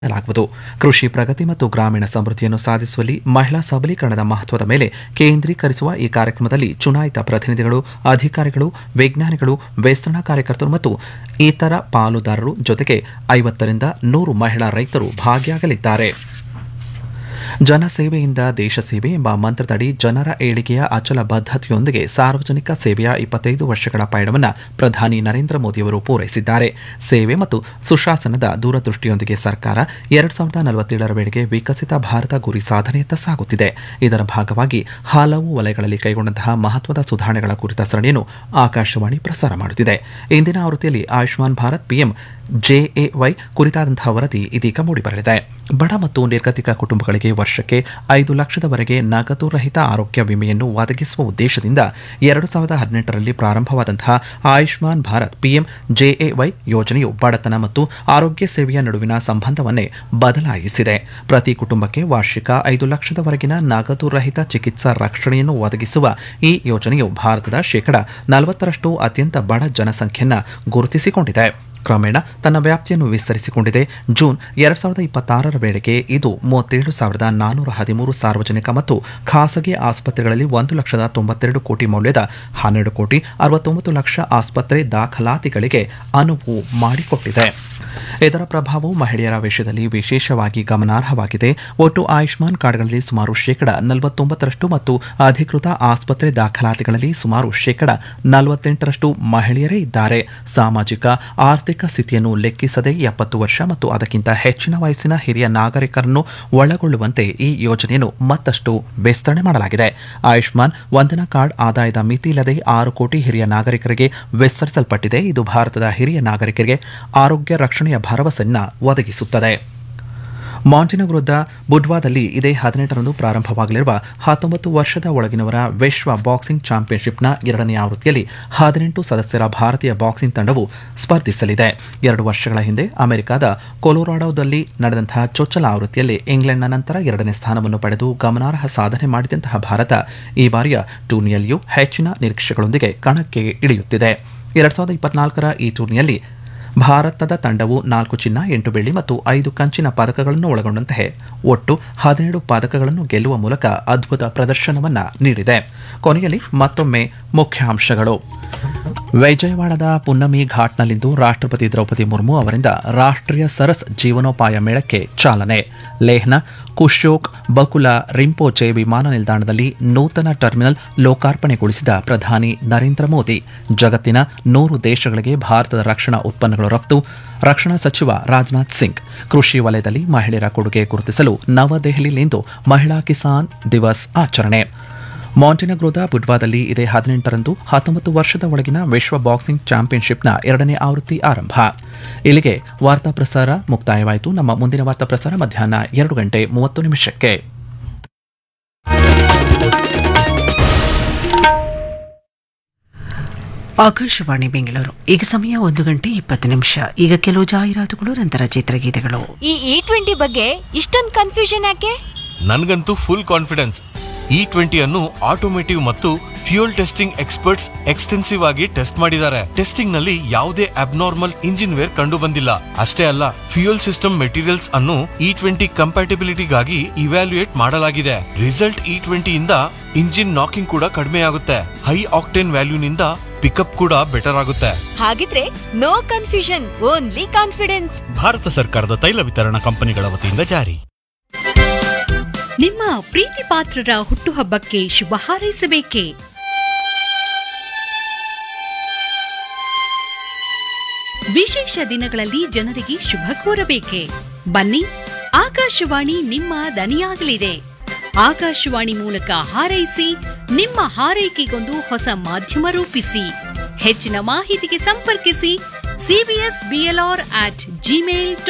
ಲಾಗುವುದು ಕೃಷಿ ಪ್ರಗತಿ ಮತ್ತು ಗ್ರಾಮೀಣ ಸಮೃದ್ಧಿಯನ್ನು ಸಾಧಿಸುವಲ್ಲಿ ಮಹಿಳಾ ಸಬಲೀಕರಣದ ಮಹತ್ವದ ಮೇಲೆ ಕೇಂದ್ರೀಕರಿಸುವ ಈ ಕಾರ್ಯಕ್ರಮದಲ್ಲಿ ಚುನಾಯಿತ ಪ್ರತಿನಿಧಿಗಳು ಅಧಿಕಾರಿಗಳು ವಿಜ್ಞಾನಿಗಳು ವಿಸ್ತರಣಾ ಕಾರ್ಯಕರ್ತರು ಮತ್ತು ಇತರ ಪಾಲುದಾರರು ಜೊತೆಗೆ ಐವತ್ತರಿಂದ ನೂರು ಮಹಿಳಾ ರೈತರು ಭಾಗಿಯಾಗಲಿದ್ದಾರೆ ಜನಸೇವೆಯಿಂದ ದೇಶ ಸೇವೆ ಎಂಬ ಮಂತ್ರದಡಿ ಜನರ ಏಳಿಗೆಯ ಅಚಲ ಬದ್ಧತೆಯೊಂದಿಗೆ ಸಾರ್ವಜನಿಕ ಸೇವೆಯ ಇಪ್ಪತ್ತೈದು ವರ್ಷಗಳ ಪಯಣವನ್ನು ಪ್ರಧಾನಿ ನರೇಂದ್ರ ಮೋದಿಯವರು ಪೂರೈಸಿದ್ದಾರೆ ಸೇವೆ ಮತ್ತು ಸುಶಾಸನದ ದೂರದೃಷ್ಟಿಯೊಂದಿಗೆ ಸರ್ಕಾರ ಎರಡ್ ಸಾವಿರದ ನಲವತ್ತೇಳರ ವೇಳೆಗೆ ವಿಕಸಿತ ಭಾರತ ಗುರಿ ಸಾಧನೆಯತ್ತ ಸಾಗುತ್ತಿದೆ ಇದರ ಭಾಗವಾಗಿ ಹಲವು ವಲಯಗಳಲ್ಲಿ ಕೈಗೊಂಡಂತಹ ಮಹತ್ವದ ಸುಧಾರಣೆಗಳ ಕುರಿತ ಸರಣಿಯನ್ನು ಆಕಾಶವಾಣಿ ಪ್ರಸಾರ ಮಾಡುತ್ತಿದೆ ಇಂದಿನ ಆವೃತ್ತಿಯಲ್ಲಿ ಆಯುಷ್ಮಾನ್ ಭಾರತ್ ಪಿಎಂ ಜೆಎವೈ ಕುರಿತಾದಂತಹ ವರದಿ ಇದೀಗ ಮೂಡಿಬರಲಿದೆ ಬಡ ಮತ್ತು ನಿರ್ಗತಿಕ ಕುಟುಂಬಗಳಿಗೆ ವರ್ಷಕ್ಕೆ ಐದು ಲಕ್ಷದವರೆಗೆ ನಗದು ರಹಿತ ಆರೋಗ್ಯ ವಿಮೆಯನ್ನು ಒದಗಿಸುವ ಉದ್ದೇಶದಿಂದ ಎರಡು ಸಾವಿರದ ಹದಿನೆಂಟರಲ್ಲಿ ಪ್ರಾರಂಭವಾದಂತಹ ಆಯುಷ್ಮಾನ್ ಭಾರತ್ ಪಿಎಂ ಜೆಎವೈ ಯೋಜನೆಯು ಬಡತನ ಮತ್ತು ಆರೋಗ್ಯ ಸೇವೆಯ ನಡುವಿನ ಸಂಬಂಧವನ್ನೇ ಬದಲಾಯಿಸಿದೆ ಪ್ರತಿ ಕುಟುಂಬಕ್ಕೆ ವಾರ್ಷಿಕ ಐದು ಲಕ್ಷದವರೆಗಿನ ನಗದು ರಹಿತ ಚಿಕಿತ್ಸಾ ರಕ್ಷಣೆಯನ್ನು ಒದಗಿಸುವ ಈ ಯೋಜನೆಯು ಭಾರತದ ಶೇಕಡ ನಲವತ್ತರಷ್ಟು ಅತ್ಯಂತ ಬಡ ಜನಸಂಖ್ಯೆಯನ್ನು ಗುರುತಿಸಿಕೊಂಡಿದೆ ಕ್ರಮೇಣ ತನ್ನ ವ್ಯಾಪ್ತಿಯನ್ನು ವಿಸ್ತರಿಸಿಕೊಂಡಿದೆ ಜೂನ್ ಎರಡ್ ಸಾವಿರದ ಇಪ್ಪತ್ತಾರರ ವೇಳೆಗೆ ಇದು ಮೂವತ್ತೇಳು ಸಾವಿರದ ನಾನ್ನೂರ ಹದಿಮೂರು ಸಾರ್ವಜನಿಕ ಮತ್ತು ಖಾಸಗಿ ಆಸ್ಪತ್ರೆಗಳಲ್ಲಿ ಒಂದು ಲಕ್ಷದ ತೊಂಬತ್ತೆರಡು ಕೋಟಿ ಮೌಲ್ಯದ ಹನ್ನೆರಡು ಕೋಟಿ ಅರವತ್ತೊಂಬತ್ತು ಲಕ್ಷ ಆಸ್ಪತ್ರೆ ದಾಖಲಾತಿಗಳಿಗೆ ಅನುವು ಮಾಡಿಕೊಟ್ಟಿದೆ ಇದರ ಪ್ರಭಾವವು ಮಹಿಳೆಯರ ವಿಷಯದಲ್ಲಿ ವಿಶೇಷವಾಗಿ ಗಮನಾರ್ಹವಾಗಿದೆ ಒಟ್ಟು ಆಯುಷ್ಮಾನ್ ಕಾರ್ಡ್ಗಳಲ್ಲಿ ಸುಮಾರು ಶೇಕಡ ನಲವತ್ತೊಂಬತ್ತರಷ್ಟು ಮತ್ತು ಅಧಿಕೃತ ಆಸ್ಪತ್ರೆ ದಾಖಲಾತಿಗಳಲ್ಲಿ ಸುಮಾರು ಶೇಕಡ ನಲವತ್ತೆಂಟರಷ್ಟು ಮಹಿಳೆಯರೇ ಇದ್ದಾರೆ ಸಾಮಾಜಿಕ ಆರ್ಥಿಕ ಸ್ಥಿತಿಯನ್ನು ಲೆಕ್ಕಿಸದೆ ಎಪ್ಪತ್ತು ವರ್ಷ ಮತ್ತು ಅದಕ್ಕಿಂತ ಹೆಚ್ಚಿನ ವಯಸ್ಸಿನ ಹಿರಿಯ ನಾಗರಿಕರನ್ನು ಒಳಗೊಳ್ಳುವಂತೆ ಈ ಯೋಜನೆಯನ್ನು ಮತ್ತಷ್ಟು ವಿಸ್ತರಣೆ ಮಾಡಲಾಗಿದೆ ಆಯುಷ್ಮಾನ್ ವಂದನಾ ಕಾರ್ಡ್ ಆದಾಯದ ಮಿತಿ ಇಲ್ಲದೆ ಆರು ಕೋಟಿ ಹಿರಿಯ ನಾಗರಿಕರಿಗೆ ವಿಸ್ತರಿಸಲ್ಪಟ್ಟಿದೆ ಇದು ಭಾರತದ ಹಿರಿಯ ನಾಗರಿಕರಿಗೆ ಆರೋಗ್ಯ ರಕ್ಷಣೆಯ ಭರವಸೆಯನ್ನು ಒದಗಿಸುತ್ತದೆ ಮಾಂಟಿನ ವಿರುದ್ಧ ಬುಡ್ವಾದಲ್ಲಿ ಇದೇ ಹದಿನೆಂಟರಂದು ಪ್ರಾರಂಭವಾಗಲಿರುವ ಹತ್ತೊಂಬತ್ತು ವರ್ಷದ ಒಳಗಿನವರ ವಿಶ್ವ ಬಾಕ್ಸಿಂಗ್ ಚಾಂಪಿಯನ್ಶಿಪ್ನ ಎರಡನೇ ಆವೃತ್ತಿಯಲ್ಲಿ ಹದಿನೆಂಟು ಸದಸ್ಯರ ಭಾರತೀಯ ಬಾಕ್ಸಿಂಗ್ ತಂಡವು ಸ್ಪರ್ಧಿಸಲಿದೆ ಎರಡು ವರ್ಷಗಳ ಹಿಂದೆ ಅಮೆರಿಕದ ಕೊಲೊರಾಡೋದಲ್ಲಿ ನಡೆದಂತಹ ಚೊಚ್ಚಲ ಆವೃತ್ತಿಯಲ್ಲಿ ಇಂಗ್ಲೆಂಡ್ನ ನಂತರ ಎರಡನೇ ಸ್ಥಾನವನ್ನು ಪಡೆದು ಗಮನಾರ್ಹ ಸಾಧನೆ ಮಾಡಿದಂತಹ ಭಾರತ ಈ ಬಾರಿಯ ಟೂರ್ನಿಯಲ್ಲಿಯೂ ಹೆಚ್ಚಿನ ನಿರೀಕ್ಷೆಗಳೊಂದಿಗೆ ಕಣಕ್ಕೆ ಇಳಿಯುತ್ತಿದೆ ಎರಡ್ ಸಾವಿರದ ಇಪ್ಪತ್ನಾಲ್ಕರ ಈ ಟೂರ್ನಿಯಲ್ಲಿ ಭಾರತದ ತಂಡವು ನಾಲ್ಕು ಚಿನ್ನ ಎಂಟು ಬೆಳ್ಳಿ ಮತ್ತು ಐದು ಕಂಚಿನ ಪದಕಗಳನ್ನು ಒಳಗೊಂಡಂತೆ ಒಟ್ಟು ಹದಿನೇಳು ಪದಕಗಳನ್ನು ಗೆಲ್ಲುವ ಮೂಲಕ ಅದ್ಭುತ ಪ್ರದರ್ಶನವನ್ನ ನೀಡಿದೆ ಕೊನೆಯಲ್ಲಿ ಮತ್ತೊಮ್ಮೆ ಮುಖ್ಯಾಂಶಗಳು ವಿಜಯವಾಡದ ಪುನ್ನಮಿ ಘಾಟ್ನಲ್ಲಿಂದು ರಾಷ್ಟ್ರಪತಿ ದ್ರೌಪದಿ ಮುರ್ಮು ಅವರಿಂದ ರಾಷ್ಟ್ರೀಯ ಸರಸ್ ಜೀವನೋಪಾಯ ಮೇಳಕ್ಕೆ ಚಾಲನೆ ಲೇಹ್ನ ಕುಶೋಕ್ ಬಕುಲ ರಿಂಪೋಚೆ ವಿಮಾನ ನಿಲ್ದಾಣದಲ್ಲಿ ನೂತನ ಟರ್ಮಿನಲ್ ಲೋಕಾರ್ಪಣೆಗೊಳಿಸಿದ ಪ್ರಧಾನಿ ನರೇಂದ್ರ ಮೋದಿ ಜಗತ್ತಿನ ನೂರು ದೇಶಗಳಿಗೆ ಭಾರತದ ರಕ್ಷಣಾ ಉತ್ಪನ್ನಗಳು ರಫ್ತು ರಕ್ಷಣಾ ಸಚಿವ ರಾಜನಾಥ್ ಸಿಂಗ್ ಕೃಷಿ ವಲಯದಲ್ಲಿ ಮಹಿಳೆಯರ ಕೊಡುಗೆ ಗುರುತಿಸಲು ನವದೆಹಲಿಯಲ್ಲಿಂದು ಮಹಿಳಾ ಕಿಸಾನ್ ದಿವಸ್ ಆಚರಣೆ ಮಾಂಟಿನಗ್ರೋದ ಬುಡ್ವಾದಲ್ಲಿ ಇದೇ ಹದಿನೆಂಟರಂದು ಹತ್ತೊಂಬತ್ತು ವರ್ಷದ ಒಳಗಿನ ವಿಶ್ವ ಬಾಕ್ಸಿಂಗ್ ಚಾಂಪಿಯನ್ಶಿಪ್ನ ಎರಡನೇ ಆವೃತ್ತಿ ಆರಂಭ ಇಲ್ಲಿಗೆ ವಾರ್ತಾ ಪ್ರಸಾರ ಮುಕ್ತಾಯವಾಯಿತು ನಮ್ಮ ಮುಂದಿನ ವಾರ್ತಾ ಪ್ರಸಾರ ಮಧ್ಯಾಹ್ನ ಎರಡು ಗಂಟೆ ಮೂವತ್ತು ನಿಮಿಷಕ್ಕೆ ಆಕಾಶವಾಣಿ ಬೆಂಗಳೂರು ಈಗ ಸಮಯ ಒಂದು ಗಂಟೆ ಇಪ್ಪತ್ತು ನಿಮಿಷ ಈಗ ಕೆಲವು ಜಾಹೀರಾತುಗಳು ನಂತರ ಚಿತ್ರಗೀತೆಗಳು ಈ ಇ ಟ್ವೆಂಟಿ ಬಗ್ಗೆ ಇಷ್ಟೊಂದು ಕನ್ಫ್ಯೂಷನ್ ಯಾಕೆ ನನ್ಗಂತೂ ಫುಲ್ ಕಾನ್ಫಿಡೆನ್ಸ್ ಇ ಟ್ವೆಂಟಿ ಅನ್ನು ಆಟೋಮೇಟಿವ್ ಮತ್ತು ಫ್ಯೂಯಲ್ ಟೆಸ್ಟಿಂಗ್ ಎಕ್ಸ್ಪರ್ಟ್ಸ್ ಎಕ್ಸ್ಟೆನ್ಸಿವ್ ಆಗಿ ಟೆಸ್ಟ್ ಮಾಡಿದ್ದಾರೆ ಟೆಸ್ಟಿಂಗ್ ನಲ್ಲಿ ಯಾವುದೇ ಅಬ್ನಾರ್ಮಲ್ ಇಂಜಿನ್ ವೇರ್ ಕಂಡು ಬಂದಿಲ್ಲ ಅಷ್ಟೇ ಅಲ್ಲ ಫ್ಯೂಯಲ್ ಸಿಸ್ಟಮ್ ಮೆಟೀರಿಯಲ್ಸ್ ಅನ್ನು ಇ ಟ್ವೆಂಟಿ ಕಂಪ್ಯಾಟಿಬಿಲಿಟಿಗಾಗಿ ಇವ್ಯಾಲ್ಯೂಯೇಟ್ ಮಾಡಲಾಗಿದೆ ರಿಸಲ್ಟ್ ಇ ಟ್ವೆಂಟಿ ಇಂದ ಇಂಜಿನ್ ನಾಕಿಂಗ್ ಕೂಡ ಕಡಿಮೆ ಆಗುತ್ತೆ ಹೈ ಆಕ್ಟೇನ್ ವ್ಯಾಲ್ಯೂನಿಂದ ಪಿಕಪ್ ಕೂಡ ಬೆಟರ್ ಆಗುತ್ತೆ ಹಾಗಿದ್ರೆ no confusion only confidence Bharat ಸರ್ಕಾರದ ತೈಲ ವಿತರಣಾ ಕಂಪನಿಗಳ ವತಿಯಿಂದ ಜಾರಿ ನಿಮ್ಮ ಪ್ರೀತಿ ಪಾತ್ರರ ಹುಟ್ಟುಹಬ್ಬಕ್ಕೆ ಶುಭ ಹಾರೈಸಬೇಕೇ ವಿಶೇಷ ದಿನಗಳಲ್ಲಿ ಜನರಿಗೆ ಶುಭ ಕೋರಬೇಕೆ ಬನ್ನಿ ಆಕಾಶವಾಣಿ ನಿಮ್ಮ ದನಿಯಾಗಲಿದೆ ಆಕಾಶವಾಣಿ ಮೂಲಕ ಹಾರೈಸಿ ನಿಮ್ಮ ಹಾರೈಕೆಗೊಂದು ಹೊಸ ಮಾಧ್ಯಮ ರೂಪಿಸಿ ಹೆಚ್ಚಿನ ಮಾಹಿತಿಗೆ ಸಂಪರ್ಕಿಸಿ ಸಿಬಿಎಸ್ ಬಿಎಲ್ಆರ್ ಅಟ್ ಜಿಮೇಲ್